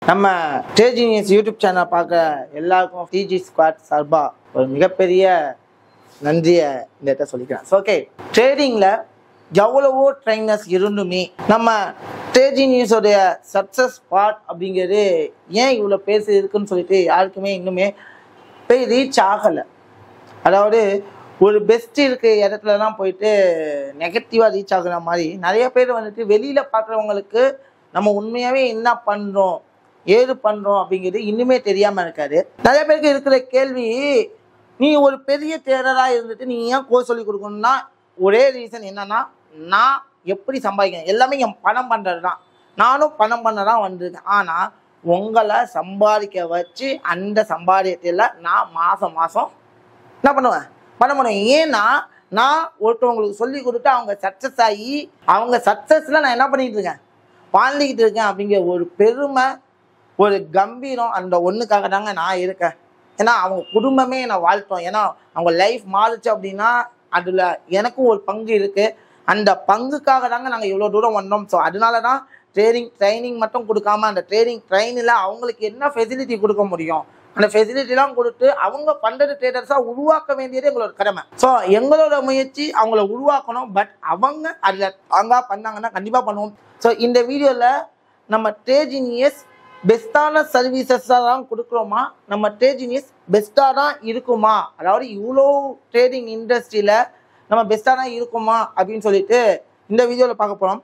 நம்ம டேஜினியஸ் YouTube channel பார்க்க எல்லாருக்கும் டிஜி ஸ்குவாட் சார்பா ஒரு மிகப்பெரிய நன்றியை இந்த இடத்த சொல்லிக்கிறேன் ஓகே ட்ரேடிங்கில் எவ்வளவோ ட்ரைனர்ஸ் இருந்துமே நம்ம டேஜினியஸோடைய சக்ஸஸ் பார்ட் அப்படிங்கிறது ஏன் இவ்வளோ பேச இருக்குன்னு சொல்லிட்டு யாருக்குமே இன்னுமே போய் ரீச் ஆகலை அதாவது ஒரு பெஸ்ட் இருக்க இடத்துலலாம் போயிட்டு நெகட்டிவாக ரீச் ஆகுற மாதிரி நிறைய பேர் வந்துட்டு வெளியில் பார்க்குறவங்களுக்கு நம்ம உண்மையாகவே என்ன பண்ணுறோம் ஏது பண்ணுறோம் அப்படிங்கிறது இன்னுமே தெரியாமல் இருக்காது நிறைய பேருக்கு இருக்கிற கேள்வி நீ ஒரு பெரிய தேரராக இருந்துட்டு நீ ஏன் கோர்ஸ் சொல்லி கொடுக்கணும்னா ஒரே ரீசன் என்னன்னா நான் எப்படி சம்பாதிக்கிறேன் எல்லாமே என் பணம் பண்ணுறது தான் நானும் பணம் பண்ண தான் வந்திருக்கேன் ஆனால் உங்களை சம்பாதிக்க வச்சு அந்த சம்பாதியத்தில் நான் மாதம் மாதம் என்ன பண்ணுவேன் பண்ண முடியும் ஏன்னா நான் ஒருத்தவங்களுக்கு சொல்லி கொடுத்து அவங்க சக்ஸஸ் ஆகி அவங்க சக்ஸஸில் நான் என்ன பண்ணிட்டு இருக்கேன் வாழ்ந்துக்கிட்டு இருக்கேன் அப்படிங்கிற ஒரு பெருமை ஒரு கம்பீரம் அந்த ஒன்றுக்காக தாங்க நான் இருக்கேன் ஏன்னா அவங்க குடும்பமே என்னை வாழ்த்தோம் ஏன்னா அவங்க லைஃப் மாறுச்சு அப்படின்னா அதில் எனக்கும் ஒரு பங்கு இருக்குது அந்த பங்குக்காக தாங்க நாங்கள் இவ்வளோ தூரம் வந்தோம் ஸோ அதனால தான் ட்ரைனிங் ட்ரைனிங் மட்டும் கொடுக்காம அந்த ட்ரைனிங் ட்ரைனில் அவங்களுக்கு என்ன ஃபெசிலிட்டி கொடுக்க முடியும் அந்த ஃபெசிலிட்டிலாம் கொடுத்து அவங்க பண்டது ட்ரேடர்ஸாக உருவாக்க வேண்டியது எங்களோட கடமை ஸோ எங்களோட முயற்சி அவங்கள உருவாக்கணும் பட் அவங்க அதில் ஸ்ட்ராங்காக பண்ணாங்கன்னா கண்டிப்பாக பண்ணுவோம் ஸோ இந்த வீடியோவில் நம்ம ட்ரேஜினியஸ் பெஸ்ட்டான சர்வீசஸாக தான் கொடுக்குறோமா நம்ம ட்ரேஜினியஸ் பெஸ்ட்டாக தான் இருக்குமா அதாவது இவ்வளோ ட்ரேடிங் இண்டஸ்ட்ரியில் நம்ம பெஸ்ட்டாக தான் இருக்குமா அப்படின்னு சொல்லிட்டு இந்த வீடியோவில் பார்க்க போகிறோம்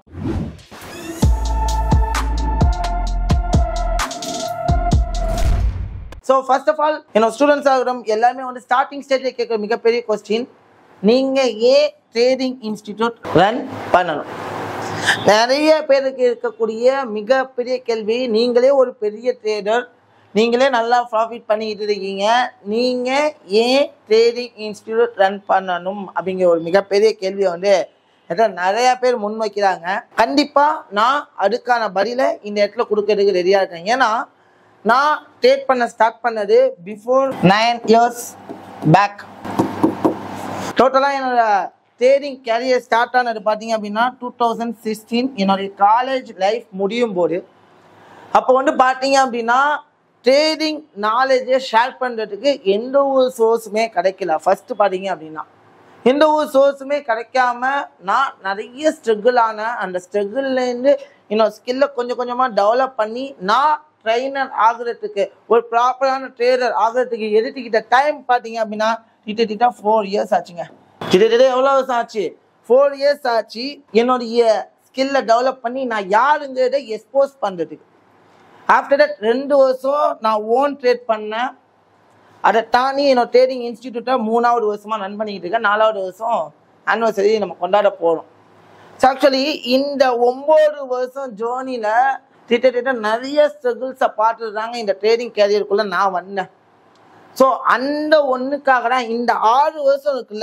ஸோ ஃபர்ஸ்ட் ஆஃப் ஆல் என்னோட ஸ்டூடெண்ட்ஸ் ஆகட்டும் எல்லாருமே வந்து ஸ்டார்டிங் ஸ்டேஜில் கேட்குற மிகப்பெரிய கொஸ்டின் நீங்கள் ஏன் ட்ரேடிங் இன்ஸ்டிடியூட் ரன் பண்ணணும் நிறைய பேருக்கு இருக்கக்கூடிய மிகப்பெரிய கேள்வி நீங்களே ஒரு பெரிய ட்ரேடர் நீங்களே நல்லா ப்ராஃபிட் பண்ணிக்கிட்டு இருக்கீங்க நீங்கள் ஏன் ட்ரேடிங் இன்ஸ்டிடியூட் ரன் பண்ணணும் அப்படிங்கிற ஒரு மிகப்பெரிய கேள்வியை வந்து என்கிட்ட நிறைய பேர் முன்வைக்கிறாங்க கண்டிப்பாக நான் அதுக்கான பதிலை இந்த இடத்துல கொடுக்கறதுக்கு ரெடியாக இருக்கேன் ஏன்னா நான் ட்ரேட் பண்ண ஸ்டார்ட் பண்ணது பிஃபோர் நைன் இயர்ஸ் பேக் டோட்டலாக என்னோட ட்ரேடிங் கேரியர் ஸ்டார்ட் ஆனது பார்த்தீங்க அப்படின்னா டூ தௌசண்ட் சிக்ஸ்டீன் என்னுடைய காலேஜ் லைஃப் முடியும் போது அப்போ வந்து பார்த்தீங்க அப்படின்னா ட்ரேடிங் நாலேஜை ஷேர் பண்ணுறதுக்கு எந்த ஒரு சோர்ஸுமே கிடைக்கல ஃபர்ஸ்ட் பார்த்தீங்க அப்படின்னா எந்த ஒரு சோர்ஸுமே கிடைக்காம நான் நிறைய ஸ்ட்ரகிள் ஆனேன் அந்த ஸ்ட்ரகிள்லேருந்து என்னோட ஸ்கில்லை கொஞ்சம் கொஞ்சமாக டெவலப் பண்ணி நான் ட்ரைனர் ஆகுறதுக்கு ஒரு ப்ராப்பரான ட்ரேடர் ஆகுறதுக்கு எடுத்துக்கிட்ட டைம் பார்த்தீங்க அப்படின்னா கிட்டத்தட்ட ஃபோர் இயர்ஸ் ஆச்சுங்க கிட்டத்தட்ட எவ்வளோ வருஷம் ஆச்சு ஃபோர் இயர்ஸ் ஆச்சு என்னுடைய ஸ்கில்லை டெவலப் பண்ணி நான் யாருங்கிறத எக்ஸ்போஸ் பண்ணுறதுக்கு ஆஃப்டர் தட் ரெண்டு வருஷம் நான் ஓன் ட்ரேட் பண்ணேன் அதை தாண்டி என்னோட ட்ரேடிங் இன்ஸ்டிடியூட்டை மூணாவது வருஷமாக ரன் பண்ணிக்கிட்டு இருக்கேன் நாலாவது வருஷம் ஆனிவர்சரி நம்ம கொண்டாட போகிறோம் ஸோ ஆக்சுவலி இந்த ஒம்பது வருஷம் ஜேர்னியில் கிட்டத்தட்ட நிறைய ஸ்ட்ரகிள்ஸை பார்த்துட்டு தாங்க இந்த ட்ரேடிங் கேரியருக்குள்ளே நான் வந்தேன் ஸோ அந்த ஒன்றுக்காக தான் இந்த ஆறு வருஷம் இருக்குல்ல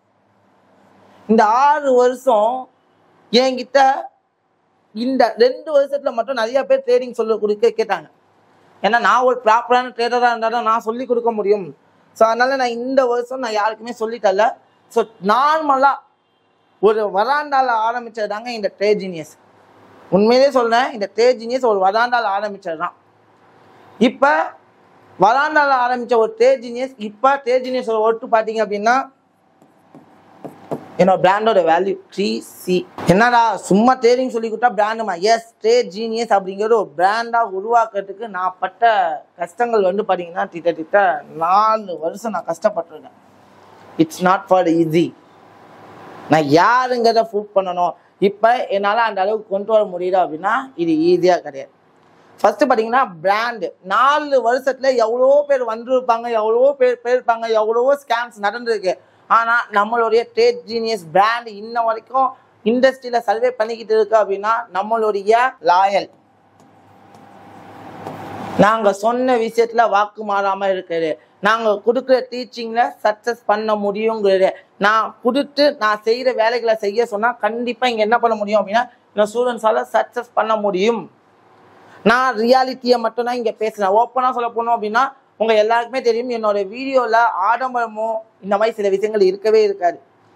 இந்த ஆறு வருஷம் என்கிட்ட இந்த ரெண்டு வருஷத்துல மட்டும் நிறைய பேர் ட்ரேடிங் சொல்ல கொடுக்க கேட்டாங்க ஏன்னா நான் ஒரு ப்ராப்பரான ட்ரேடராக இருந்தால் தான் நான் சொல்லி கொடுக்க முடியும் ஸோ அதனால நான் இந்த வருஷம் நான் யாருக்குமே சொல்லித்தரல ஸோ நார்மலாக ஒரு வராண்டால ஆரம்பிச்சது தாங்க இந்த ட்ரேஜினியஸ் உண்மையிலே சொல்றேன் இந்த ட்ரேஜினியஸ் ஒரு வராண்டால ஆரம்பிச்சது தான் இப்போ வராண்டால ஆரம்பிச்ச ஒரு ட்ரேஜினியஸ் இப்போ ட்ரேஜினியஸ் ஒட்டு பார்த்தீங்க அப்படின்னா என்னோட பிராண்டோட வேல்யூ த்ரீ சி என்னடா சும்மா ட்ரேடிங் சொல்லி கொடுத்தா பிராண்டுமா எஸ் ட்ரேட் ஜீனியஸ் அப்படிங்கிற ஒரு பிராண்டாக உருவாக்குறதுக்கு நான் பட்ட கஷ்டங்கள் வந்து பார்த்தீங்கன்னா கிட்டத்தட்ட நாலு வருஷம் நான் கஷ்டப்பட்டிருக்கேன் இட்ஸ் நாட் ஃபார் ஈஸி நான் யாருங்கிறத ப்ரூவ் பண்ணணும் இப்போ என்னால் அந்த அளவுக்கு கொண்டு வர முடியுது அப்படின்னா இது ஈஸியாக கிடையாது ஃபர்ஸ்ட் பார்த்தீங்கன்னா பிராண்டு நாலு வருஷத்துல எவ்வளோ பேர் வந்திருப்பாங்க எவ்வளோ பேர் போயிருப்பாங்க எவ்வளவோ ஸ்கேம்ஸ் நடந்திருக்கு ஆனால் நம்மளுடைய ட்ரேட் ஜீனியஸ் பிராண்ட் இன்ன வரைக்கும் இண்டஸ்ட்ரியில் சர்வே பண்ணிக்கிட்டு இருக்கு அப்படின்னா நம்மளுடைய லாயல் நாங்கள் சொன்ன விஷயத்துல வாக்கு மாறாமல் இருக்கிறது நாங்கள் கொடுக்குற டீச்சிங்கில் சக்ஸஸ் பண்ண முடியுங்கிறது நான் கொடுத்து நான் செய்கிற வேலைகளை செய்ய சொன்னால் கண்டிப்பாக இங்கே என்ன பண்ண முடியும் அப்படின்னா இந்த ஸ்டூடெண்ட்ஸால் சக்ஸஸ் பண்ண முடியும் நான் ரியாலிட்டியை மட்டும்தான் இங்கே பேசுகிறேன் ஓப்பனாக சொல்ல போனோம் அப்படின்னா உங்கள் எல்லாருக்குமே தெரியும் என்னோட வீடியோவில் ஆடம்பரமோ இந்த மாதிரி சில விஷயங்கள் இருக்கவே இருக்காது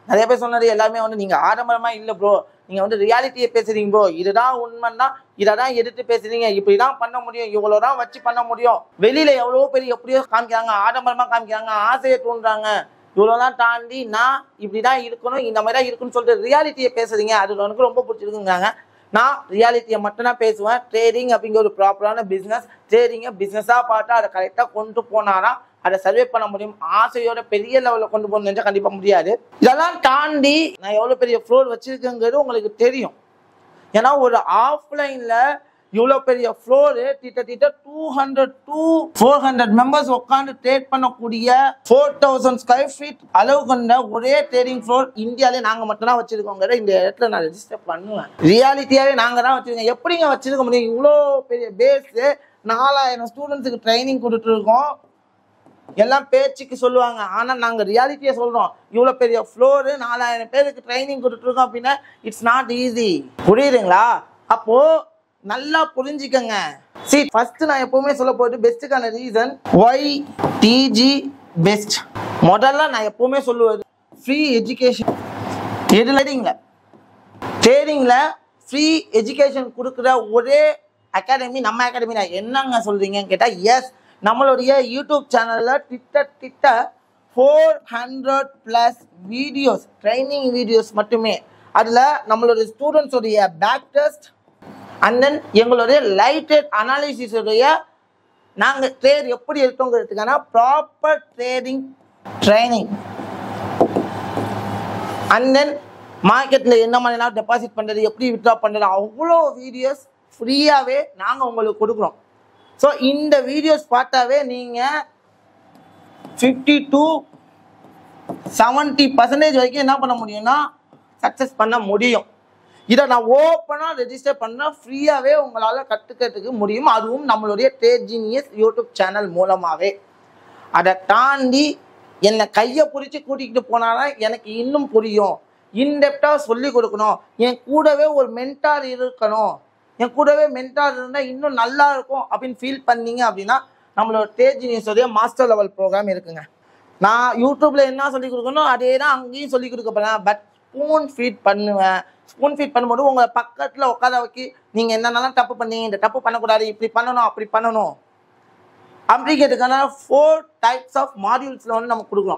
நிறைய பேர் சொன்னது எல்லாமே வந்து நீங்க ஆடம்பரமா இல்ல ப்ரோ நீங்க வந்து ரியாலிட்டியை பேசுறீங்க ப்ரோ இதுதான் உண்மைன்னா இதை தான் எடுத்து பேசுறீங்க இப்படிதான் பண்ண முடியும் இவ்வளவுதான் வச்சு பண்ண முடியும் வெளியில எவ்வளவோ பெரிய எப்படியோ காமிக்கிறாங்க ஆடம்பரமா காமிக்கிறாங்க ஆசையை தூண்டுறாங்க இவ்வளவுதான் தாண்டி நான் இப்படிதான் இருக்கணும் இந்த மாதிரி தான் இருக்குன்னு சொல்லிட்டு ரியாலிட்டியை பேசுறீங்க அது எனக்கு ரொம்ப பிடிச்சிருக்குங்கிறாங்க நான் ரியாலிட்டியை மட்டும் தான் பேசுவேன் ட்ரேடிங் அப்படிங்கிற ஒரு ப்ராப்பரான பிஸ்னஸ் ட்ரேடிங்கை பிஸ்னஸாக பார்த்து அதை கரெக்டாக கொண்டு போனாதான் அதை சர்வே பண்ண முடியும் ஆசையோட பெரிய லெவலில் கொண்டு போகணும்னு நினைச்சா கண்டிப்பாக முடியாது இதெல்லாம் தாண்டி நான் எவ்வளோ பெரிய ஃப்ளோர் வச்சிருக்கேங்கிறது உங்களுக்கு தெரியும் ஏன்னா ஒரு ஆஃப்லைனில் இவ்வளோ பெரிய ஃப்ளோரு கிட்டத்தட்ட two hundred to four hundred members உட்காந்து ட்ரேட் பண்ணக்கூடிய ஃபோர் தௌசண்ட் ஸ்கொயர் ஃபீட் அளவு கொண்ட ஒரே ட்ரேடிங் ஃப்ளோர் இந்தியாவிலே நாங்கள் மட்டும் தான் வச்சிருக்கோங்கிற இந்த இடத்துல நான் ரெஜிஸ்டர் பண்ணுவேன் ரியாலிட்டியாகவே நாங்கள் தான் வச்சிருக்கோம் எப்படிங்க வச்சிருக்க முடியும் இவ்வளோ பெரிய பேஸு நாலாயிரம் ஸ்டூடெண்ட்ஸுக்கு ட்ரைனிங் கொடுத்துருக்கோம் எல்லாம் பேச்சுக்கு சொல்லுவாங்க ஆனா நாங்க ரியாலிட்டியை சொல்றோம் இவ்வளவு பெரிய ஃப்ளோரு நாலாயிரம் பேருக்கு ட்ரைனிங் கொடுத்துருக்கோம் அப்படின்னா இட்ஸ் நாட் ஈஸி புரியுதுங்களா அப்போ நல்லா புரிஞ்சுக்கங்க சி ஃபர்ஸ்ட் நான் எப்பவுமே சொல்ல போயிட்டு பெஸ்ட்டுக்கான ரீசன் ஒய் டிஜி பெஸ்ட் முதல்ல நான் எப்பவுமே சொல்லுவது ஃப்ரீ எஜுகேஷன் எதுல ட்ரேடிங்கில் ஃப்ரீ எஜுகேஷன் கொடுக்குற ஒரே அகாடமி நம்ம அகாடமி தான் என்னங்க சொல்றீங்கன்னு கேட்டால் எஸ் நம்மளுடைய யூடியூப் சேனலில் திட்ட four hundred plus videos training videos மட்டுமே அதில் நம்மளுடைய ஸ்டூடெண்ட்ஸுடைய பேக் டெஸ்ட் அண்ட் தென் எங்களுடைய லைட்டட் அனாலிசிஸுடைய நாங்கள் ட்ரேட் எப்படி இருக்கோங்கிறதுக்கான proper trading training and then மார்க்கெட்டில் என்ன மாதிரிலாம் டெபாசிட் பண்ணுறது எப்படி வித்ட்ரா பண்ணுறது அவ்வளோ வீடியோஸ் ஃப்ரீயாகவே நாங்கள் உங்களுக்கு கொடுக்குறோம் ஸோ இந்த வீடியோஸ் பார்த்தாவே நீங்கள் ஃபிஃப்டி டு செவன்ட்டி பர்சன்டேஜ் வரைக்கும் என்ன பண்ண முடியும்னா சக்ஸஸ் பண்ண முடியும் இதை நான் ஓப்பனாக ரெஜிஸ்டர் பண்ண ஃப்ரீயாகவே உங்களால் கற்றுக்கிறதுக்கு முடியும் அதுவும் நம்மளுடைய ட்ரேட் ஜீனியஸ் யூடியூப் சேனல் மூலமாகவே அதை தாண்டி என்னை கையை பிடிச்சி கூட்டிகிட்டு போனாதான் எனக்கு இன்னும் புரியும் இன்டெப்டாக சொல்லி கொடுக்கணும் என் கூடவே ஒரு மென்டார் இருக்கணும் என் கூடவே மென்டார் இருந்தால் இன்னும் நல்லா இருக்கும் அப்படின்னு ஃபீல் பண்ணீங்க அப்படின்னா நம்மளோட ட்ரேட் ஜீனியஸோடைய மாஸ்டர் லெவல் ப்ரோக்ராம் இருக்குங்க நான் யூடியூப்ல என்ன சொல்லி கொடுக்கணும் அதே தான் அங்கேயும் சொல்லி கொடுக்க போறேன் பட் ஸ்பூன் ஃபீட் பண்ணுவேன் ஸ்பூன் ஃபீட் பண்ணும்போது உங்களை பக்கத்தில் உட்கார வைக்கி நீங்கள் என்னென்னலாம் தப்பு பண்ணீங்க இந்த தப்பு பண்ணக்கூடாது இப்படி பண்ணணும் அப்படி பண்ணணும் அப்படிங்கிறதுக்கான ஃபோர் டைப்ஸ் ஆஃப் மாடியூல்ஸில் வந்து நம்ம கொடுக்குறோம்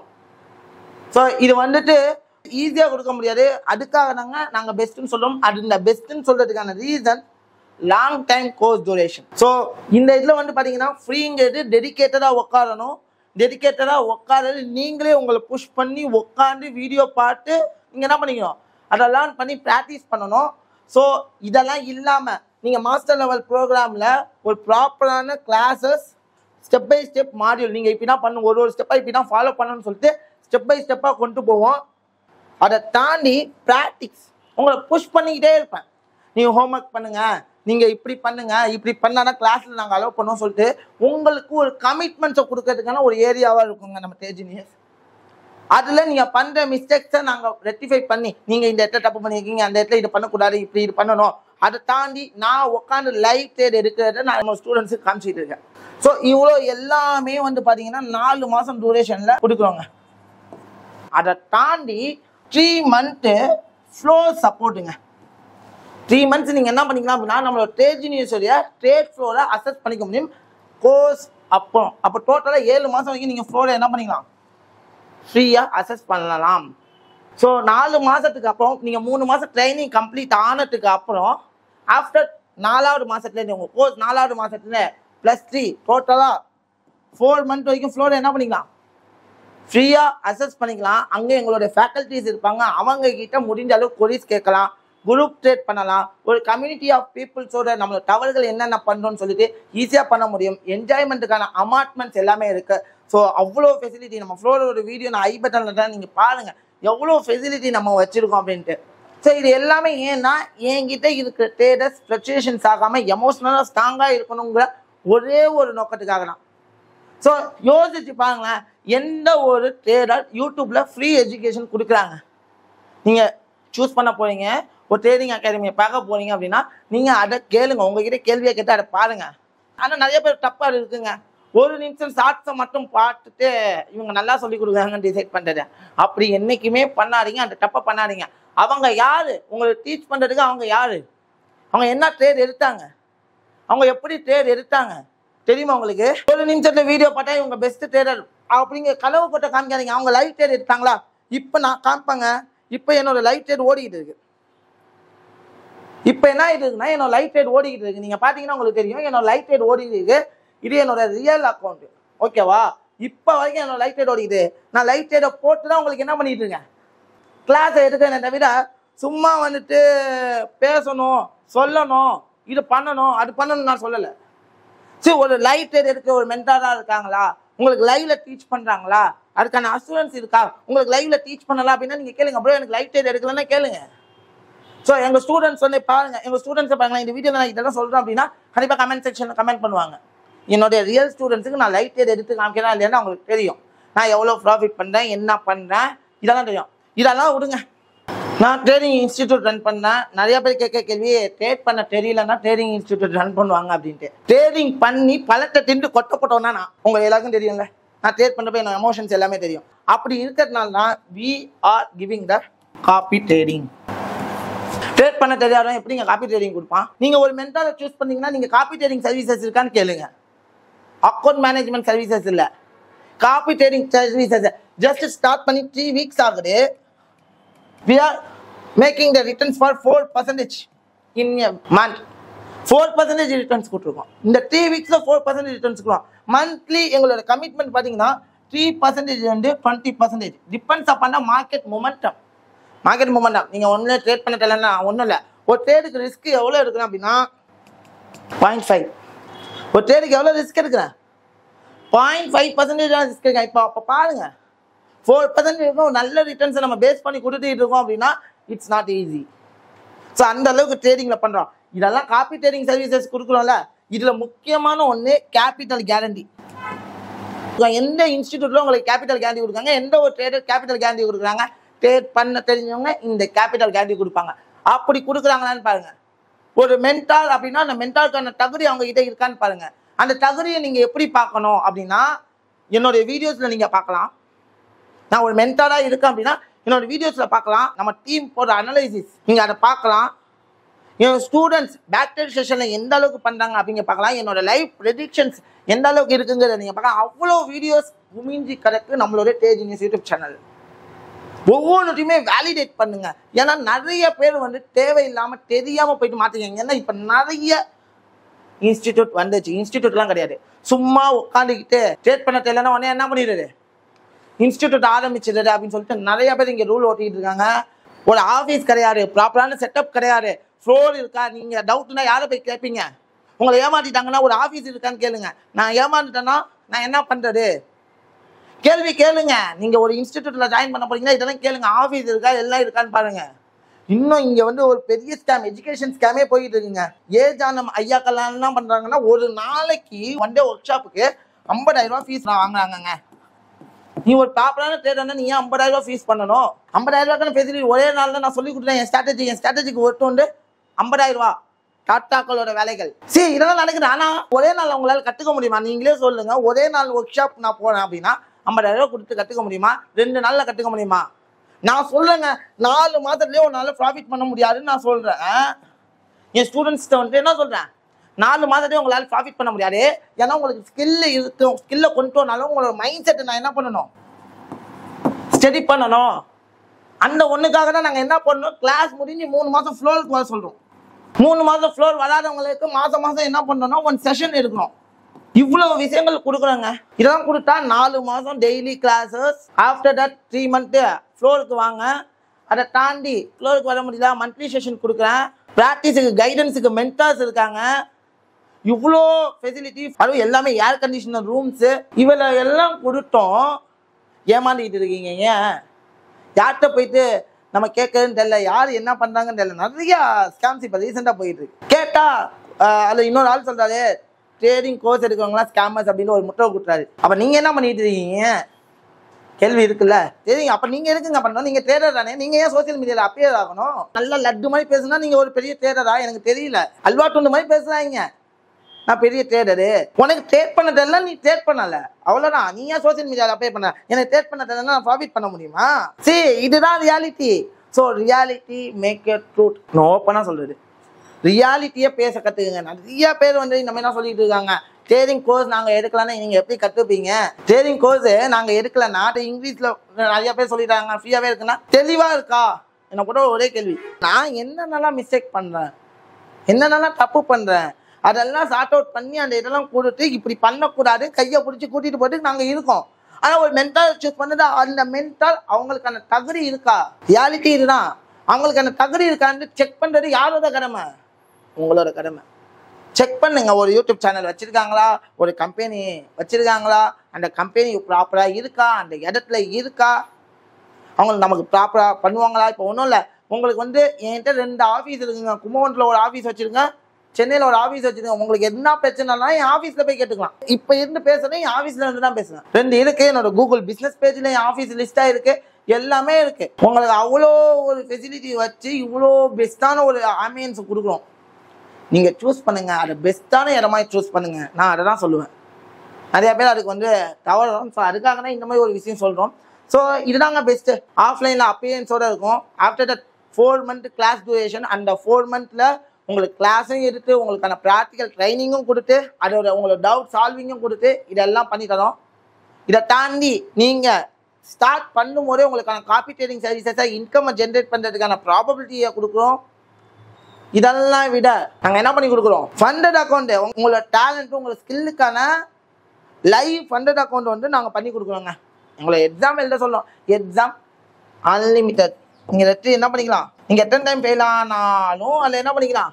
ஸோ இது வந்துட்டு ஈஸியாக கொடுக்க முடியாது அதுக்காக நாங்கள் நாங்கள் பெஸ்ட்டுன்னு சொல்லுவோம் அது இந்த பெஸ்ட்டுன்னு சொல்கிறதுக்கான reason long time course duration so இந்த இதில் வந்து பார்த்தீங்கன்னா ஃப்ரீங்கிறது டெடிக்கேட்டடாக உட்காரணும் டெடிக்கேட்டடாக உட்காரது நீங்களே உங்களை புஷ் பண்ணி உட்காந்து வீடியோ பார்த்து நீங்கள் என்ன பண்ணிக்கணும் அதை லேர்ன் பண்ணி ப்ராக்டிஸ் பண்ணணும் ஸோ இதெல்லாம் இல்லாமல் நீங்கள் மாஸ்டர் லெவல் ப்ரோக்ராமில் ஒரு ப்ராப்பரான classes step by step module நீங்கள் இப்படி தான் பண்ணணும் ஒரு ஒரு ஸ்டெப்பாக இப்படி தான் ஃபாலோ பண்ணணும்னு சொல்லிட்டு ஸ்டெப் பை ஸ்டெப்பாக கொண்டு போவோம் அதை தாண்டி ப்ராக்டிக்ஸ் உங்களை புஷ் பண்ணிக்கிட்டே இருப்பேன் நீங்கள் ஹோம்ஒர்க் பண்ணுங்க நீங்கள் இப்படி பண்ணுங்க இப்படி பண்ணாதான் கிளாஸில் நாங்கள் அலோவ் பண்ணுவோம் சொல்லிட்டு உங்களுக்கு ஒரு கமிட்மெண்ட்ஸை கொடுக்கறதுக்கான ஒரு ஏரியாவாக இருக்குங்க நம்ம தேஜினியஸ் அதில் நீங்கள் பண்ணுற மிஸ்டேக்ஸை நாங்கள் ரெக்டிஃபை பண்ணி நீங்கள் இந்த இடத்துல தப்பு பண்ணியிருக்கீங்க அந்த இடத்துல இது பண்ணக்கூடாது இப்படி இது பண்ணணும் அதை தாண்டி நான் உட்காந்து லைவ் ட்ரேட் எடுக்கிறத நான் நம்ம ஸ்டூடெண்ட்ஸுக்கு காமிச்சிட்டு இருக்கேன் ஸோ இவ்வளோ எல்லாமே வந்து பார்த்தீங்கன்னா நாலு மாதம் டூரேஷனில் கொடுக்குறோங்க அதை தாண்டி த்ரீ மந்த்து ஃப்ளோ சப்போர்ட்டுங்க த்ரீ மந்த்ஸ் நீங்கள் என்ன பண்ணிக்கலாம் அப்படின்னா நம்மளோட ட்ரேட் யூனிவர்ஸுடைய ட்ரேட் ஃப்ளோரை அசஸ் பண்ணிக்க முடியும் கோர்ஸ் அப்போ அப்போ டோட்டலாக ஏழு மாதம் வரைக்கும் நீங்கள் ஃப்ளோரை என்ன பண்ணிக்கலாம் ஃப்ரீயாக அசஸ் பண்ணலாம் ஸோ நாலு மாதத்துக்கு அப்புறம் நீங்கள் மூணு மாதம் ட்ரைனிங் கம்ப்ளீட் ஆனதுக்கு அப்புறம் ஆஃப்டர் நாலாவது மாதத்துல உங்கள் கோர்ஸ் நாலாவது மாதத்துல ப்ளஸ் த்ரீ டோட்டலாக ஃபோர் மந்த் வரைக்கும் ஃப்ளோரை என்ன பண்ணிக்கலாம் ஃப்ரீயாக அசஸ் பண்ணிக்கலாம் அங்கே எங்களுடைய ஃபேக்கல்ட்டிஸ் இருப்பாங்க அவங்க கிட்ட முடிஞ்ச அளவுக்கு கொரிஸ் கேட்கலாம் குரூப் ட்ரேட் பண்ணலாம் ஒரு கம்யூனிட்டி ஆஃப் பீப்புள்ஸோட நம்மளோட தவறுகள் என்னென்ன பண்ணுறோம்னு சொல்லிட்டு ஈஸியாக பண்ண முடியும் என்ஜாய்மெண்ட்டுக்கான அமார்ட்மெண்ட்ஸ் எல்லாமே இருக்கு ஸோ அவ்வளோ ஃபெசிலிட்டி நம்ம ஃப்ளோர் ஒரு வீடியோ நான் ஐ பட்டனில் தான் நீங்கள் பாருங்கள் எவ்வளோ ஃபெசிலிட்டி நம்ம வச்சுருக்கோம் அப்படின்ட்டு ஸோ இது எல்லாமே ஏன்னா என்கிட்ட இருக்கிற ட்ரேடர்ஸ் ஃப்ளக்சுவேஷன்ஸ் ஆகாமல் எமோஷ்னலாக ஸ்ட்ராங்காக இருக்கணுங்கிற ஒரே ஒரு நோக்கத்துக்காக தான் ஸோ யோசிச்சு பாருங்களேன் எந்த ஒரு ட்ரேடர் யூடியூப்ல ஃப்ரீ எஜுகேஷன் கொடுக்குறாங்க நீங்கள் சூஸ் பண்ண போறீங்க ஒரு ட்ரேடிங் அகாடமியை பார்க்க போறீங்க அப்படின்னா நீங்கள் அதை கேளுங்க உங்ககிட்ட கேள்வியை கேட்டு அதை பாருங்க ஆனால் நிறைய பேர் தப்பாக இருக்குங்க ஒரு நிமிஷம் ஷார்ட்ஸை மட்டும் பார்த்துட்டு இவங்க நல்லா சொல்லி கொடுக்குறாங்கன்னு டிசைட் பண்ணுறது அப்படி என்னைக்குமே பண்ணாதீங்க அந்த தப்பை பண்ணாதீங்க அவங்க யாரு உங்களுக்கு டீச் பண்ணுறதுக்கு அவங்க யாரு அவங்க என்ன ட்ரேட் எடுத்தாங்க அவங்க எப்படி ட்ரேட் எடுத்தாங்க தெரியுமா உங்களுக்கு ஒரு நிமிஷத்துல வீடியோ பார்த்தா இவங்க பெஸ்ட் ட்ரேடர் அப்படிங்க கனவு கொட்ட காமிக்காதீங்க அவங்க லைவ் ட்ரேட் எடுத்தாங்களா இப்போ நான் காமிப்பாங்க இப்போ என்னோட லைவ் ட்ரேட் ஓடிக்கிட்டு இருக்கு இப்போ என்ன ஆயிட்டு இருக்குன்னா என்னோட லைஃப் ட்ரேட் ஓடிக்கிட்டு இருக்கு நீங்க பாத்தீங்கன்னா உங்களுக்கு தெரியும் என்னோட லைஃப் ட்ரேட் ஓடிட்டு இருக்கு இது என்னோட ரியல் அக்கௌண்ட் ஓகேவா இப்போ வரைக்கும் என்னோட லைஃப் ட்ரேட் ஓடிக்குது நான் லைஃப் ட்ரேட்டை போட்டு தான் உங்களுக்கு என்ன பண்ணிட்டு இருக்கேன் கிளாஸை எடுக்கிறேன் தவிர சும்மா வந்துட்டு பேசணும் சொல்லணும் இது பண்ணணும் அது பண்ணணும் நான் சொல்லலை சரி ஒரு லைஃப் ட்ரேட் எடுக்க ஒரு மென்டாரா இருக்காங்களா உங்களுக்கு லைவ்ல டீச் பண்றாங்களா அதுக்கான அசூரன்ஸ் இருக்கா உங்களுக்கு லைவ்ல டீச் பண்ணலாம் அப்படின்னா நீங்க கேளுங்க ப்ரோ எனக்கு லைஃப் ட்ரேட் எடுக்கலன்னா கேளுங்க ஸோ எங்க ஸ்டூடெண்ட்ஸ் வந்து பாருங்க எங்க ஸ்டூடெண்ட்ஸ் பாருங்க இந்த வீடியோ நான் இதெல்லாம் சொல்றேன் அப்படின்னா கண்டிப்பா கமெண்ட் செக்ஷன்ல கமெண்ட் பண்ணுவாங்க என்னுடைய ரியல் ஸ்டூடெண்ட்ஸுக்கு நான் லைட் ஏட் எடுத்து காமிக்கிறேன் இல்லையான்னு அவங்களுக்கு தெரியும் நான் எவ்வளோ ப்ராஃபிட் பண்றேன் என்ன பண்றேன் இதெல்லாம் தெரியும் இதெல்லாம் விடுங்க நான் ட்ரேடிங் இன்ஸ்டிடியூட் ரன் பண்ணேன் நிறைய பேர் கேட்க கேள்வி ட்ரேட் பண்ண தெரியலன்னா ட்ரேடிங் இன்ஸ்டிடியூட் ரன் பண்ணுவாங்க அப்படின்ட்டு ட்ரேடிங் பண்ணி பழத்தை திண்டு கொட்ட போட்டோம்னா நான் உங்க எல்லாருக்கும் தெரியும்ல நான் ட்ரேட் பண்ணப்ப என்னோட எமோஷன்ஸ் எல்லாமே தெரியும் அப்படி இருக்கிறதுனால தான் we are giving the copy trading trade பண்ண தெரியாதவன் எப்படிங்க காப்பி ட்ரேடிங் கொடுப்பான் நீங்க ஒரு மென்டாரை சூஸ் பண்ணீங்கன்னா நீங்க காப்பி ட்ரேடிங் சர்வீசஸ் இருக்கான்னு கேளுங்க அக்கௌண்ட் மேனேஜ்மெண்ட் சர்வீசஸ் இல்ல copy trading services just start பண்ணி த்ரீ வீக்ஸ் ஆகுது we are making the returns for 4 percentage in a month 4 percentage returns கொடுத்துருக்கோம் இந்த த்ரீ வீக்ஸில் ஃபோர் பர்சன்டேஜ் ரிட்டர்ன்ஸ் கொடுக்கும் மந்த்லி எங்களோட கமிட்மெண்ட் பார்த்தீங்கன்னா த்ரீ பர்சன்டேஜ் வந்து twenty percentage depends upon market momentum market momentum நீங்கள் ஒன்றும் ட்ரேட் பண்ண தெரியலன்னா ஒன்றும் இல்லை ஒரு ட்ரேடுக்கு ரிஸ்க் எவ்வளோ எடுக்கிறேன் அப்படின்னா பாயிண்ட் ஃபைவ் ஒரு ட்ரேடுக்கு எவ்வளோ ரிஸ்க் எடுக்கிறேன் பாயிண்ட் ஃபைவ் பர்சன்டேஜ் ரிஸ்க் இருக்கேன் இப்போ அப்போ பாருங்க ஃபோர் பர்சன்ட் இருக்கும் நல்ல ரிட்டர்ன்ஸை நம்ம பேஸ் பண்ணி கொடுத்துட்டு இருக்கோம் அப்படின்னா இட்ஸ் நாட் ஈஸி ஸோ அந்த அளவுக்கு ட்ரேடிங்கில் பண்ணுறோம் இதெல்லாம் காப்பி ட்ரேடிங் சர்வீசஸ் கொடுக்குறோம்ல இதில் முக்கியமான ஒன்று கேபிட்டல் கேரண்டி எந்த இன்ஸ்டிடியூட்ல உங்களுக்கு கேபிட்டல் கேரண்டி கொடுக்காங்க எந்த ஒரு ட்ரேடர் கேபிட்டல் கேரண்டி கொடுக்குறாங்க ட்ரேட் பண்ண தெரிஞ்சவங்க இந்த கேபிட்டல் கேரண்டி கொடுப்பாங்க அப்படி கொடுக்குறாங்களான்னு பாருங்க ஒரு மென்டால் அப்படின்னா அந்த மென்டாலுக்கான தகுதி அவங்க கிட்ட இருக்கான்னு பாருங்க அந்த தகுதியை நீங்க எப்படி பார்க்கணும் அப்படின்னா என்னுடைய வீடியோஸ்ல நீங்க பார்க்கலாம் நான் ஒரு மென்டாரா இருக்கேன் அப்படின்னா என்னோட வீடியோஸ்ல பார்க்கலாம் நம்ம டீம் போடுற அனலைசிஸ் நீங்க அதை பார்க்கலாம் என் ஸ்டூடெண்ட்ஸ் பேக்டரி செஷனில் எந்த அளவுக்கு பண்ணுறாங்க அப்படிங்க பார்க்கலாம் என்னோட லைவ் ப்ரெடிக்ஷன்ஸ் எந்த அளவுக்கு இருக்குங்கிறத நீங்கள் பார்க்கலாம் அவ்வளோ வீடியோஸ் குமிஞ்சி கிடக்கு நம்மளோட டேஜ் நியூஸ் யூடியூப் சேனல் ஒவ்வொன்றுத்தையுமே வேலிடேட் பண்ணுங்க ஏன்னா நிறைய பேர் வந்து தேவையில்லாமல் தெரியாமல் போயிட்டு மாற்றிக்கங்க ஏன்னா இப்போ நிறைய இன்ஸ்டிடியூட் வந்துச்சு இன்ஸ்டிடியூட்லாம் கிடையாது சும்மா உட்காந்துக்கிட்டு ட்ரேட் பண்ண தெரியலன்னா உடனே என்ன பண்ணிடுறது இன்ஸ்டிடியூட் ஆரம்பிச்சிடுறது அப்படின்னு சொல்லிட்டு நிறைய பேர் இங்கே ரூல் ஓட்டிட்டு இருக்காங்க ஒரு ஆஃபீஸ் கிடையாது ப்ராப்பரான செட்டப் கிடையாது ஃப்ளோர் இருக்கா நீங்கள் டவுட்னா யாரை போய் கேட்பீங்க உங்களை ஏமாத்திட்டாங்கன்னா ஒரு ஆஃபீஸ் இருக்கான்னு கேளுங்க நான் ஏமாந்துட்டேன்னா நான் என்ன பண்ணுறது கேள்வி கேளுங்க நீங்கள் ஒரு இன்ஸ்டிடியூட்டில் ஜாயின் பண்ண போறீங்கன்னா இதெல்லாம் கேளுங்க ஆஃபீஸ் இருக்கா எல்லாம் இருக்கான்னு பாருங்க இன்னும் இங்கே வந்து ஒரு பெரிய ஸ்கேம் எஜுகேஷன் ஸ்கேமே போயிட்டு இருக்குங்க ஏஜ் ஆன ஐயாக்கெல்லாம் என்ன பண்ணுறாங்கன்னா ஒரு நாளைக்கு ஒன் டே ஒர்க் ஷாப்புக்கு ஐம்பதாயிரம் ரூபாய் ஃபீஸ் வாங்குறாங்கங்க நீ ஒரு ப்ராப்பரான ட்ரேடர்னா நீ ஏன் ஐம்பதாயிரம் ரூபாய் ஃபீஸ் பண்ணணும் ஐம்பதாயிரம் ரூபாய்க்கு ஃபெசிலிட்டி ஒரே நாள்ல நான் சொல்லி கொடுத்தேன் என் ஸ்ட்ராட்டஜி என் ஸ்ட்ராட்டஜிக்கு ஒட்டு வந்து ஐம்பதாயிரம் ரூபா டாட்டாக்களோட வேலைகள் சரி இதெல்லாம் நடக்குது ஆனா ஒரே நாள் உங்களால கத்துக்க முடியுமா நீங்களே சொல்லுங்க ஒரே நாள் ஒர்க் ஷாப் நான் போனேன் அப்படின்னா ஐம்பதாயிரம் ரூபாய் கொடுத்து கத்துக்க முடியுமா ரெண்டு நாள்ல கத்துக்க முடியுமா நான் சொல்றேங்க நாலு மாதத்துலயே ஒரு நாள் ப்ராஃபிட் பண்ண முடியாதுன்னு நான் சொல்றேன் என் ஸ்டூடெண்ட்ஸ்கிட்ட வந்து என்ன சொல்றேன் நாலு மாதத்தையும் உங்களால் ப்ராஃபிட் பண்ண முடியாது ஏன்னா உங்களுக்கு ஸ்கில் இருக்கும் ஸ்கில்லை கொண்டு வந்தாலும் உங்களோட மைண்ட் செட்டை நான் என்ன பண்ணணும் ஸ்டடி பண்ணணும் அந்த ஒண்ணுக்காக தான் நாங்கள் என்ன பண்ணோம் கிளாஸ் முடிஞ்சு மூணு மாதம் ஃப்ளோருக்கு வர சொல்கிறோம் மூணு மாதம் ஃப்ளோர் வராதவங்களுக்கு மாதம் மாதம் என்ன பண்ணணும்னா ஒன் செஷன் எடுக்கணும் இவ்வளவு விஷயங்கள் கொடுக்குறாங்க இதெல்லாம் கொடுத்தா நாலு மாதம் daily classes after that three month ஃப்ளோருக்கு வாங்க அதை தாண்டி ஃப்ளோருக்கு வர முடியல மந்த்லி செஷன் கொடுக்குறேன் ப்ராக்டிஸுக்கு கைடன்ஸுக்கு மென்டார்ஸ் இருக்காங்க இவ்வளோ ஃபெசிலிட்டி அதுவும் எல்லாமே ஏர் கண்டிஷனர் ரூம்ஸு இவளை எல்லாம் கொடுத்தோம் ஏமாந்துக்கிட்டு இருக்கீங்க ஏன் யார்கிட்ட போயிட்டு நம்ம கேட்கறதுன்னு தெரியல யார் என்ன பண்ணுறாங்கன்னு தெரியல நிறைய ஸ்கேம்ஸ் இப்போ ரீசெண்டாக போயிட்டு இருக்கு கேட்டால் அதில் இன்னொரு ஆள் சொல்கிறாரு ட்ரேடிங் கோர்ஸ் எடுக்கிறவங்களாம் ஸ்கேமர்ஸ் அப்படின்னு ஒரு முட்டை கொடுத்துறாரு அப்போ நீங்கள் என்ன பண்ணிட்டு இருக்கீங்க கேள்வி இருக்குல்ல சரிங்க அப்ப நீங்க எதுக்குங்க பண்ணணும் நீங்க ட்ரேடர் தானே நீங்க ஏன் சோசியல் மீடியால அப்பியர் ஆகணும் நல்ல லட்டு மாதிரி பேசுனா நீங்க ஒரு பெரிய ட்ரேடரா எனக்கு தெரியல அல்வா துண்டு மாதிரி பேசுறாங்க நான் பெரிய ட்ரேடரு உனக்கு ட்ரேட் பண்ண தெரியல நீ ட்ரேட் பண்ணல அவ்வளோதான் நீ ஏன் சோசியல் மீடியாவில் அப்ளை பண்ண எனக்கு ட்ரேட் பண்ண தெரியல நான் ப்ராஃபிட் பண்ண முடியுமா சரி இதுதான் reality so reality make a truth நான் ஓப்பனாக சொல்றது ரியாலிட்டியை பேச கற்றுக்குங்க நிறைய பேர் வந்து இந்த மாதிரி சொல்லிட்டு இருக்காங்க ட்ரேடிங் கோர்ஸ் நாங்கள் எடுக்கலன்னா நீங்கள் எப்படி கற்றுப்பீங்க ட்ரேடிங் கோர்ஸ் நாங்கள் எடுக்கலன்னா அது இங்கிலீஷில் நிறைய பேர் சொல்லிட்டாங்க ஃப்ரீயாகவே இருக்குன்னா தெளிவாக இருக்கா என்ன கூட ஒரே கேள்வி நான் என்னென்னலாம் மிஸ்டேக் பண்ணுறேன் என்னென்னலாம் தப்பு பண்ணுறேன் அதெல்லாம் சார்ட் அவுட் பண்ணி அந்த இதெல்லாம் கொடுத்து இப்படி பண்ணக்கூடாது கையை பிடிச்சி கூட்டிகிட்டு போட்டு நாங்கள் இருக்கோம் ஆனால் ஒரு மென்டால் சூஸ் பண்ணது அந்த மென்டால் அவங்களுக்கான தகுதி இருக்கா ரியாலிட்டி இதுதான் அவங்களுக்கான தகுதி இருக்கான்னு செக் பண்ணுறது யாரோட கடமை உங்களோட கடமை செக் பண்ணுங்க ஒரு யூடியூப் சேனல் வச்சிருக்காங்களா ஒரு கம்பெனி வச்சிருக்காங்களா அந்த கம்பெனி ப்ராப்பராக இருக்கா அந்த இடத்துல இருக்கா அவங்க நமக்கு ப்ராப்பராக பண்ணுவாங்களா இப்போ ஒன்றும் இல்லை உங்களுக்கு வந்து என்கிட்ட ரெண்டு ஆஃபீஸ் இருக்குங்க கும்பகோணத்தில் ஒரு ஆஃபீஸ் வச்சிருங்க சென்னையில் ஒரு ஆஃபீஸ் வச்சிருக்கேன் உங்களுக்கு என்ன பிரச்சனைனா என் ஆஃபீஸில் போய் கேட்டுக்கலாம் இப்போ இருந்து பேசுறேன் என் ஆஃபீஸில் இருந்து தான் பேசுறேன் ரெண்டு இருக்கு என்னோட கூகுள் பிஸ்னஸ் பேஜில் என் ஆஃபீஸ் லிஸ்ட்டாக இருக்கு எல்லாமே இருக்கு உங்களுக்கு அவ்வளோ ஒரு ஃபெசிலிட்டி வச்சு இவ்வளோ பெஸ்ட்டான ஒரு ஆம்பியன்ஸ் கொடுக்குறோம் நீங்கள் சூஸ் பண்ணுங்க அதை பெஸ்ட்டான இடமா சூஸ் பண்ணுங்க நான் அதை தான் சொல்லுவேன் நிறைய பேர் அதுக்கு வந்து தவறும் ஸோ அதுக்காக தான் இந்த மாதிரி ஒரு விஷயம் சொல்கிறோம் ஸோ இதுதாங்க பெஸ்ட்டு ஆஃப்லைனில் அப்பியன்ஸோட இருக்கும் after the four month class duration அந்த ஃபோர் மந்த்தில் உங்களுக்கு கிளாஸும் எடுத்து உங்களுக்கான ப்ராக்டிக்கல் ட்ரைனிங்கும் கொடுத்து அதோட உங்களோட டவுட் சால்விங்கும் கொடுத்து இதெல்லாம் பண்ணி தரோம் இதை தாண்டி நீங்கள் ஸ்டார்ட் பண்ணும்போதே உங்களுக்கான காப்பி ட்ரேடிங் சர்வீசஸை இன்கம் ஜென்ரேட் பண்ணுறதுக்கான ப்ராபபிலிட்டியை கொடுக்குறோம் இதெல்லாம் விட நாங்கள் என்ன பண்ணி கொடுக்குறோம் ஃபண்டட் அக்கௌண்ட் உங்களோட டேலண்ட் உங்களோட ஸ்கில்லுக்கான லைவ் ஃபண்டட் அக்கௌண்ட் வந்து நாங்கள் பண்ணி கொடுக்குறோங்க உங்களை எக்ஸாம் எழுத சொல்லும் எக்ஸாம் அன்லிமிட்டட் நீங்கள் வெற்றி என்ன பண்ணிக்கலாம் நீங்கள் எத்தனை டைம் ஃபெயில் ஆனாலும் அதில் என்ன பண்ணிக்கலாம்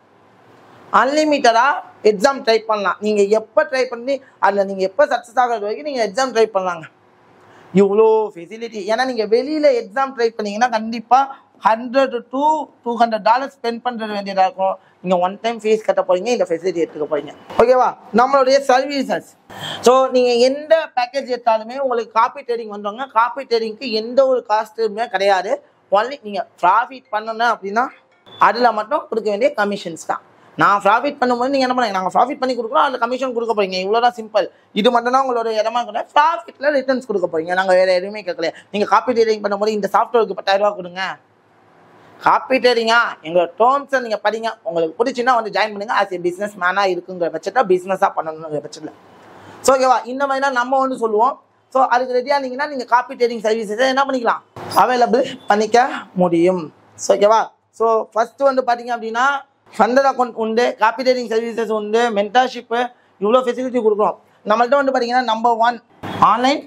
அன்லிமிட்டடாக எக்ஸாம் ட்ரை பண்ணலாம் நீங்கள் எப்போ ட்ரை பண்ணி அதில் நீங்கள் எப்போ சக்ஸஸ் ஆகிறது வரைக்கும் நீங்கள் எக்ஸாம் ட்ரை பண்ணலாங்க இவ்வளோ ஃபெசிலிட்டி ஏன்னா நீங்கள் வெளியில் எக்ஸாம் ட்ரை பண்ணீங்கன்னா கண்டிப்பாக hundred to two hundred dollar spend பண்ணுறது வேண்டியதாக இருக்கும் நீங்கள் ஒன் டைம் ஃபீஸ் கட்ட போறீங்க இந்த ஃபெசிலிட்டி எடுத்துக்க போறீங்க ஓகேவா நம்மளுடைய சர்வீசஸ் ஸோ நீங்கள் எந்த பேக்கேஜ் எடுத்தாலுமே உங்களுக்கு காப்பி ட்ரேடிங் வந்துவாங்க காப்பி ட்ரேடிங்க்கு எந்த ஒரு காஸ்ட்டுமே கிடையாது ஒன்லி நீங்கள் ப்ராஃபிட் பண்ணணும் அப்படின்னா அதில் மட்டும் கொடுக்க வேண்டிய கமிஷன்ஸ் தான் நான் ப்ராஃபிட் பண்ணும்போது நீங்கள் என்ன பண்ணுங்க நாங்கள் ப்ராஃபிட் பண்ணி கொடுக்குறோம் அதில் கமிஷன் கொடுக்க போறீங்க இவ்வளோதான் சிம்பிள் இது மட்டும் தான் உங்களோட இடமா கூட ப்ராஃபிட்டில் ரிட்டர்ன்ஸ் கொடுக்க போறீங்க நாங்கள் வேறு எதுவுமே கேட்கல நீங்கள் காப்பி ட்ரேடிங் பண்ணும்போது இந்த சாஃப்ட்வேருக்கு பத்தாயிரம் ரூபா கொடுங்க காப்பி ட்ரேடிங்கா எங்களோட டேர்ம்ஸை நீங்கள் படிங்க உங்களுக்கு பிடிச்சுன்னா வந்து ஜாயின் பண்ணுங்க ஆஸ் ஏ பிஸ்னஸ் மேனாக இருக்குங்கிற பட்சத்தில் பிஸ்னஸாக பண்ணணுங்கிற பட்சத்தில் ஸோ ஓகேவா இந்த மாதிரிலாம் நம்ம வந்து சொல்லுவோம் ஸோ அதுக்கு ரெடியாக இருந்தீங்கன்னா நீங்கள் காப்பி ட்ரேடிங் சர்வீசஸை என்ன பண்ணிக்கலாம் அவைலபிள் பண்ணிக்க முடியும் ஸோ ஓகேவா ஸோ ஃபஸ்ட்டு வந்து பார்த்தீங்க அப்படின்னா ஃபண்டர் அக்கௌண்ட் உண்டு காப்பி ட்ரேடிங் சர்வீசஸ் உண்டு மென்டர்ஷிப்பு இவ்வளோ ஃபெசிலிட்டி கொடுக்குறோம் நம்மள்ட்ட வந்து பார்த்தீங்கன்னா நம்பர் ஒன் ஆன்லைன்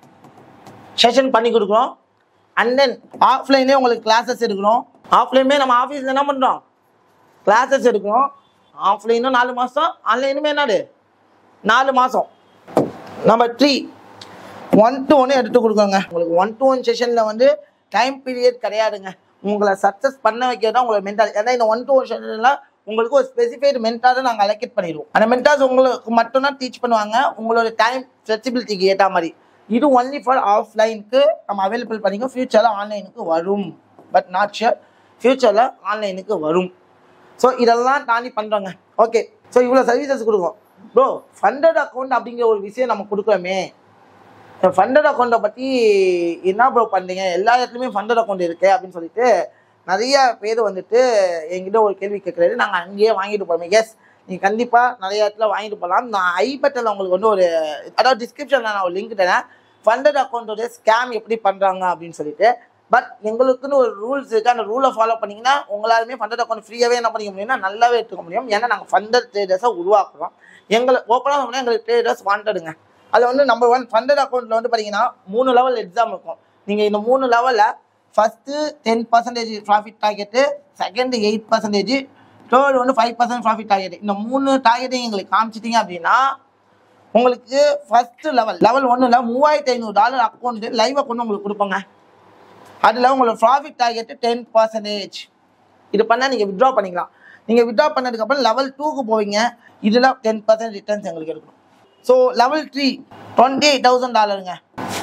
செஷன் பண்ணி கொடுக்குறோம் அண்ட் தென் ஆஃப்லைனே உங்களுக்கு கிளாஸஸ் எடுக்கிறோம் ஆஃப்லைனுமே நம்ம ஆஃபீஸில் என்ன பண்ணுறோம் கிளாஸஸ் எடுக்கிறோம் ஆஃப்லைனும் நாலு மாதம் ஆன்லைனுமே என்னது நாலு மாதம் நம்பர் த்ரீ ஒன் டு ஒன்று எடுத்து கொடுக்குறோங்க உங்களுக்கு ஒன் டு ஒன் செஷனில் வந்து டைம் பீரியட் கிடையாதுங்க உங்களை சக்ஸஸ் பண்ண வைக்கிறது தான் உங்களை மென்டால் ஏன்னா இந்த ஒன் டு ஒன் செஷனில் உங்களுக்கு ஒரு ஸ்பெசிஃபைடு மென்டாரை நாங்கள் அலோகேட் பண்ணிடுவோம் அந்த மென்டார்ஸ் உங்களுக்கு மட்டும்தான் டீச் பண்ணுவாங்க உங்களோட டைம் ஃப்ளெக்சிபிலிட்டிக்கு ஏற்ற மாதிரி இது ஒன்லி ஃபார் ஆஃப்லைனுக்கு நம்ம அவைலபிள் பண்ணிக்கோ ஃபியூச்சரில் ஆன்லைனுக்கு வரும் பட் நாட் ஷியர் ஃபியூச்சரில் ஆன்லைனுக்கு வரும் ஸோ இதெல்லாம் தாண்டி பண்ணுறோங்க ஓகே ஸோ இவ்வளோ சர்வீசஸ் கொடுக்கும் ப்ரோ ஃபண்டட் அக்கௌண்ட் அப்படிங்கிற ஒரு விஷயம் நம்ம கொடுக்குறோமே ஃபண்டட் அக்கௌண்ட்டை பற்றி என்ன ப்ரோ பண்ணுறீங்க எல்லா இடத்துலையுமே ஃபண்டட் அக்கௌண்ட் இருக்கு அப்படின்னு சொல்லிட்டு நிறைய பேர் வந்துட்டு என்கிட்ட ஒரு கேள்வி கேட்குறாரு நாங்கள் அங்கேயே வாங்கிட்டு போகிறோமே எஸ் நீங்கள் கண்டிப்பாக நிறைய இடத்துல வாங்கிட்டு போகலாம் நான் ஐபட்டில் உங்களுக்கு வந்து ஒரு அதாவது டிஸ்கிரிப்ஷனில் நான் ஒரு லிங்க் தரேன் ஃபண்டட் அக்கௌண்ட்டோட ஸ்கேம் எப்படி பண்ணுறாங்க அப்படின்னு சொல்லிட்டு பட் எங்களுக்குன்னு ஒரு ரூல்ஸ் இருக்குது அந்த ரூலை ஃபாலோ பண்ணிங்கன்னா உங்களாலுமே ஃபண்டட் அக்கௌண்ட் ஃப்ரீயாகவே என்ன பண்ணிக்க முடியும்னா நல்லாவே எடுத்துக்க முடியும் ஏன்னா நாங்கள் ஃபண்டட் ட்ரேடர்ஸை உருவாக்குறோம் எங்களை ஓப்பனாக சொன்னால் எங்களுக்கு ட்ரேடர்ஸ் வாண்டடுங்க அதில் வந்து நம்பர் ஒன் ஃபண்டட் அக்கௌண்ட்டில் வந்து பார்த்தீங்கன்னா மூணு லெவல் எக்ஸாம் இருக்கும் நீங்கள் இந்த மூணு லெவலில் first ten percentage profit target second eight percentage third வந்து ஃபைவ் பர்சன்ட் ப்ராஃபிட் டார்கெட் இந்த மூணு டார்கெட்டையும் எங்களுக்கு காமிச்சிட்டிங்க அப்படின்னா உங்களுக்கு ஃபர்ஸ்ட் லெவல் லெவல் ஒன்றில் மூவாயிரத்தி ஐநூறு டாலர் அக்கௌண்ட் லைவ் அக்கௌண்ட் உங்களுக்கு கொடுப்போங்க அதில் உங்களோட ப்ராஃபிட் டார்கெட் டென் பர்சன்டேஜ் இது பண்ணால் நீங்கள் வித்ட்ரா பண்ணிக்கலாம் நீங்கள் வித்ட்ரா பண்ணதுக்கப்புறம் லெவல் டூக்கு போவீங்க இதில் டென் பர்சன்ட் ரிட்டர்ன்ஸ் எங்களுக்கு எடுக்கணும் so level three twenty eight thousand டாலருங்க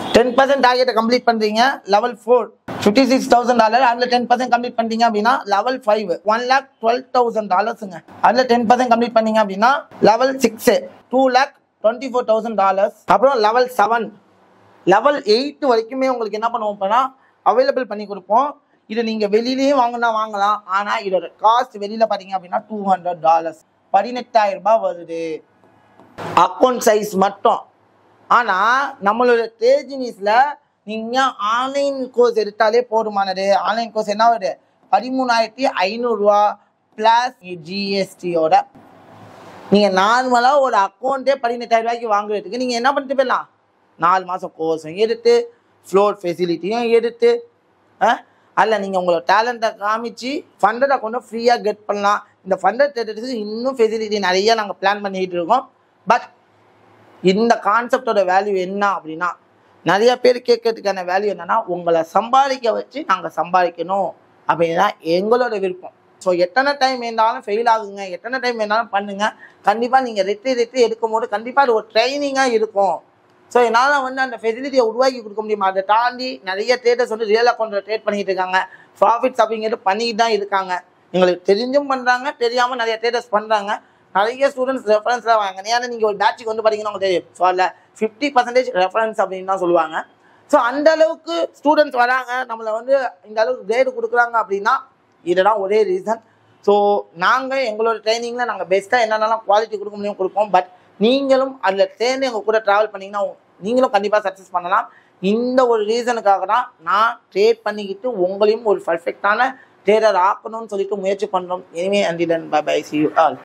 டென் பர்சன்ட் டார்கெட்டை கம்ப்ளீட் பண்ணுறீங்க level four fifty six thousand dollar அதில் டென் பர்சன்ட் கம்ப்ளீட் பண்ணிட்டீங்க அப்படின்னா level five one lakh twelve thousand டாலர்ஸுங்க அதில் டென் பர்சன்ட் கம்ப்ளீட் பண்ணீங்க அப்படின்னா level six two lakh twenty four thousand dollars அப்புறம் லெவல் செவன் லெவல் எயிட் வரைக்குமே உங்களுக்கு என்ன பண்ணுவோம் அப்படின்னா அவைலபிள் பண்ணி கொடுப்போம் இது நீங்கள் வெளியிலேயும் வாங்கினா வாங்கலாம் ஆனால் இதோட காஸ்ட் வெளியில் பார்த்தீங்க அப்படின்னா டூ ஹண்ட்ரட் டாலர்ஸ் பதினெட்டாயிரம் ரூபாய் வருது அக்கௌண்ட் சைஸ் மட்டும் ஆனால் நம்மளோட தேஜினிஸில் நீங்கள் ஆன்லைன் கோர்ஸ் எடுத்தாலே போதுமானது ஆன்லைன் கோர்ஸ் என்ன வருது பதிமூணாயிரத்தி ஐநூறுரூவா ப்ளஸ் ஜிஎஸ்டியோட நீங்கள் நார்மலாக ஒரு அக்கௌண்ட்டே பதினெட்டாயிரம் ரூபாய்க்கு வாங்குறதுக்கு நீங்கள் என்ன பண்ணிட்டு போயிடலாம் நாலு மாதம் கோர்ஸும் எடுத்து ஃப்ளோர் ஃபெசிலிட்டியும் எடுத்து அதில் நீங்கள் உங்களோட டேலண்ட்டை காமிச்சு ஃபண்டட் அக்கௌண்ட்டை ஃப்ரீயாக கெட் பண்ணலாம் இந்த ஃபண்டட் தேட்டருக்கு இன்னும் ஃபெசிலிட்டி நிறைய நாங்கள் பிளான் பண்ணிக்கிட்டு இருக்கோம் பட் இந்த கான்செப்டோட வேல்யூ என்ன அப்படின்னா நிறைய பேர் கேட்கறதுக்கான வேல்யூ என்னன்னா உங்களை சம்பாதிக்க வச்சு நாங்கள் சம்பாதிக்கணும் அப்படின்னு தான் எங்களோட விருப்பம் ஸோ எத்தனை டைம் வேணாலும் ஃபெயில் ஆகுங்க எத்தனை டைம் வேணாலும் பண்ணுங்க கண்டிப்பாக நீங்கள் ரெட்டி ரெட்டி எடுக்கும் போது கண்டிப்பாக அது ஒரு ட்ரைனிங்காக இருக்கும் ஸோ என்னால் வந்து அந்த ஃபெசிலிட்டியை உருவாக்கி கொடுக்க முடியுமா அதை தாண்டி நிறைய ட்ரேடர்ஸ் வந்து ரியல் அக்கௌண்ட்டில் ட்ரேட் பண்ணிட்டு இருக்காங்க ப்ராஃபிட்ஸ் அப்படிங்கிறது பண்ணிட்டு தான் இருக்காங்க எங்களுக்கு தெரிஞ்சும் பண்ணுறாங்க தெரியாமல் நிறைய ட்ரேடர்ஸ் பண்ணுறாங்க நிறைய ஸ்டூடெண்ட்ஸ் ரெஃபரன்ஸ்லாம் வாங்க ஏன்னா நீங்கள் ஒரு பேட்சுக்கு வந்து பார்த்தீங்கன்னா உங்களுக்கு தெரியும் ஸோ அதில் ஃபிஃப்டி பர்சன்டேஜ் ரெஃபரன்ஸ் அப்படின்னு தான் சொல்லுவாங்க ஸோ அந்த அளவுக்கு ஸ்டூடெண்ட்ஸ் வராங்க நம்மளை வந்து இந்த அளவுக்கு கிரேடு கொடுக்குறாங்க அப்படின்னா இதுதான் ஒரே ரீசன் ஸோ நாங்கள் எங்களோட ட்ரைனிங்கில் நாங்கள் பெஸ்ட்டாக என்னென்னலாம் குவாலிட்டி கொடுக்க முடியும் கொடுப்போம் பட் நீங்களும் அதில் சேர்ந்து எங்கள் கூட ட்ராவல் பண்ணிங்கன்னா நீங்களும் கண்டிப்பாக சக்ஸஸ் பண்ணலாம் இந்த ஒரு ரீசனுக்காக தான் நான் ட்ரேட் பண்ணிக்கிட்டு உங்களையும் ஒரு பர்ஃபெக்டான ட்ரேடர் ஆக்கணும்னு சொல்லிட்டு முயற்சி பண்ணுறோம் இனிமே until then bye see you all